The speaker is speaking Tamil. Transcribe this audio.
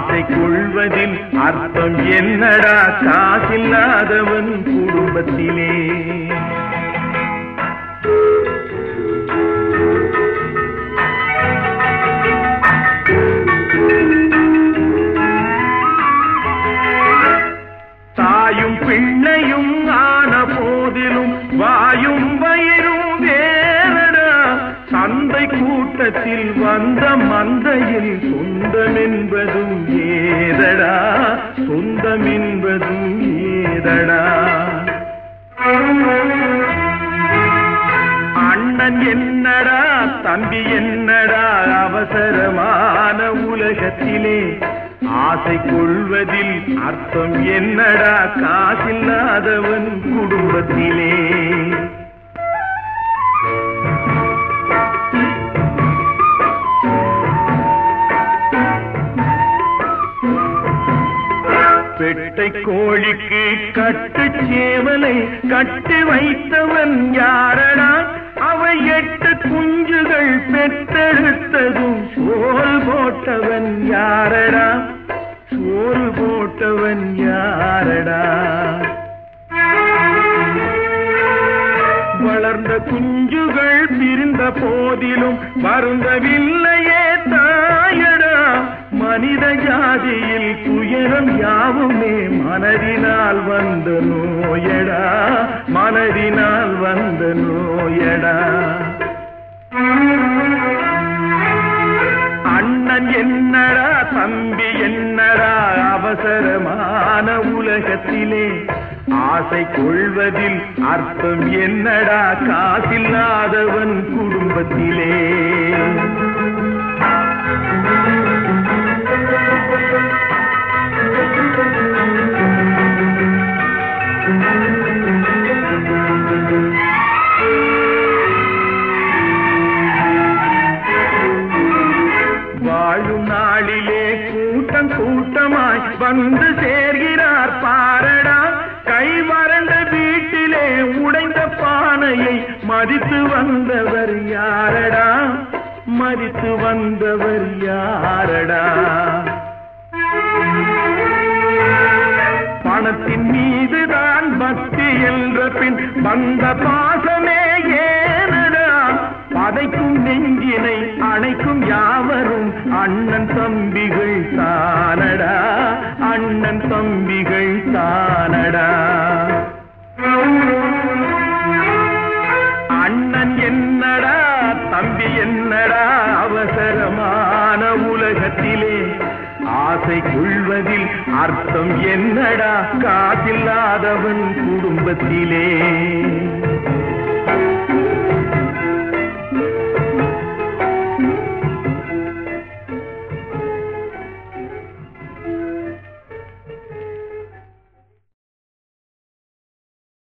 ஆசை கொள்வதில் அர்த்தம் என்னடா காசில்லாதவன் குடும்பத்திலே தாயும் பிள்ளையும் ஆன போதிலும் வாயும் வயிறும் வேறடா சந்தை கூட்டத்தில் வந்த மந்தையில் சொந்தம் என்பதும் ஏதடா சொந்தம் என்பதும் ஏதடா அண்ணன் என்னடா தம்பி என்னடா அவசரமான உலகத்திலே ஆசை கொள்வதில் அர்த்தம் என்னடா காசில்லாதவன் குடும்பத்திலே பெட்டை கோழிக்கு கட்டு சேவலை கட்டி வைத்தவன் யாரடா அவை எட்டு குஞ்சுகள் பெற்றெடுத்ததும் சோல் போட்டவன் யாரடா சோறு போட்டவன் யாரடா வளர்ந்த குஞ்சுகள் பிரிந்த போதிலும் வருந்தவில்லையே தாயடா மனித ஜாதியில் துயரம் யாவுமே மனதினால் வந்த நோயடா மனதினால் வந்த நோயடா அண்ணன் என்னடா தம்பி என்னடா அவசரமான உலகத்திலே ஆசை கொள்வதில் அர்த்தம் என்னடா காசில்லாதவன் குடும்பத்திலே வாழும் நாளிலே கூட்டம் கூட்டமாய் வந்து சேர்கிறார் பாரடா கை வறண்ட வீட்டிலே உடைந்த பானையை மதித்து வந்தவர் யாரடா மதித்து வந்தவர் யாரடா பணத்தின் மீதுதான் பக்தி என்ற பின் வந்த பாசமே ஏனடா பதைக்கும் நெஞ்சினை அணைக்கும் யாவரும் அண்ணன் தம்பிகள் தானடா அண்ணன் தம்பிகள் தானடா அண்ணன் என்னடா தம்பி என்னடா அவசரமான உலகத்திலே ஆசை கொள்வதில் அர்த்தம் என்னடா காசில்லாதவன் குடும்பத்திலே